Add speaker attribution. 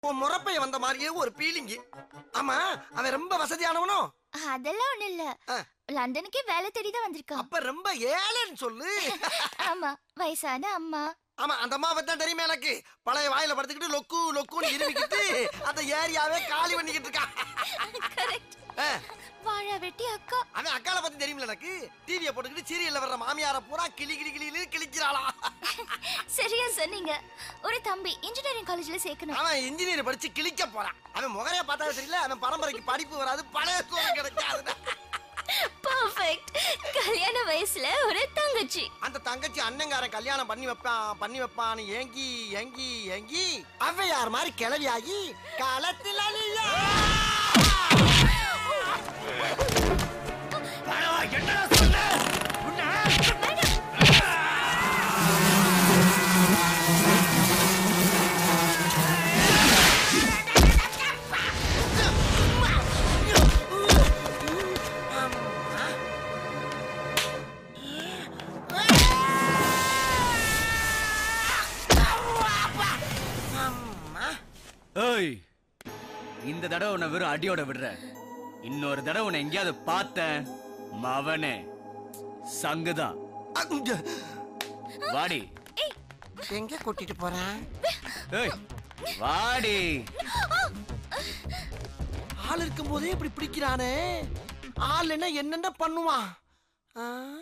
Speaker 1: உன் முறப்பைய வந்த மாதிரியே ஒரு பீலிங் ஆமா அவன் ரொம்ப வசதியானவனோ
Speaker 2: அதெல்லாம் ஒண்ணு இல்ல
Speaker 1: ஆ.
Speaker 2: லண்டனுக்கே வேலை தேடி தான் வந்திருக்கான்
Speaker 1: அப்ப ரொம்ப ஏழைன்னு சொல்லு
Speaker 2: ஆமா வயசான அம்மா
Speaker 1: ஆமா அந்த அம்மாவை தான் தெரியுமே எனக்கு பழைய வாயில படுத்துக்கிட்டு லொக்கு லொக்குன்னு இருமிக்கிட்டு அந்த ஏரியாவே காலி பண்ணிக்கிட்டு இருக்கான்
Speaker 2: கரெக்ட்
Speaker 1: ஆ,
Speaker 2: வாழா வெட்டி அக்கா
Speaker 1: அவன் அக்கால பத்தி தெரியுமில்ல எனக்கு டிவியை போட்டுக்கிட்டு சீரியல்ல வர்ற மாமியார பூரா கிளி கிளி கிளின்னு கிழிக்கிறாளா
Speaker 2: சரியா சொன்னீங்க ஒரு தம்பி இன்ஜினியரிங் காலேஜ்ல சேர்க்கணும்
Speaker 1: அவன் இன்ஜினியர் படிச்சு கிழிக்க போறான் அவன் முகரைய பார்த்தா தெரியல அவன் பரம்பரைக்கு படிப்பு வராது பழைய சோறு கிடைக்காது
Speaker 2: பர்ஃபெக்ட் கல்யாண வயசுல ஒரு தங்கச்சி
Speaker 1: அந்த தங்கச்சி அண்ணங்காரன் கல்யாணம் பண்ணி வைப்பான் பண்ணி வைப்பான்னு ஏங்கி ஏங்கி ஏங்கி அவ்வையார் மாதிரி கிளவியாகி காலத்தில் அழியா
Speaker 3: ஏய் இந்த தடவை உன்னை வெறும் அடியோட விடுறேன் இன்னொரு தடவை உன்னை எங்கேயாவது பார்த்தேன் மவனே சங்குதான் வாடி
Speaker 1: எங்க கூட்டிட்டு போறேன்
Speaker 3: ஏய் வாடி
Speaker 1: ஆள் இருக்கும் போதே இப்படி பிடிக்கிறானே ஆள் என்ன என்னென்ன பண்ணுவான் ஆ?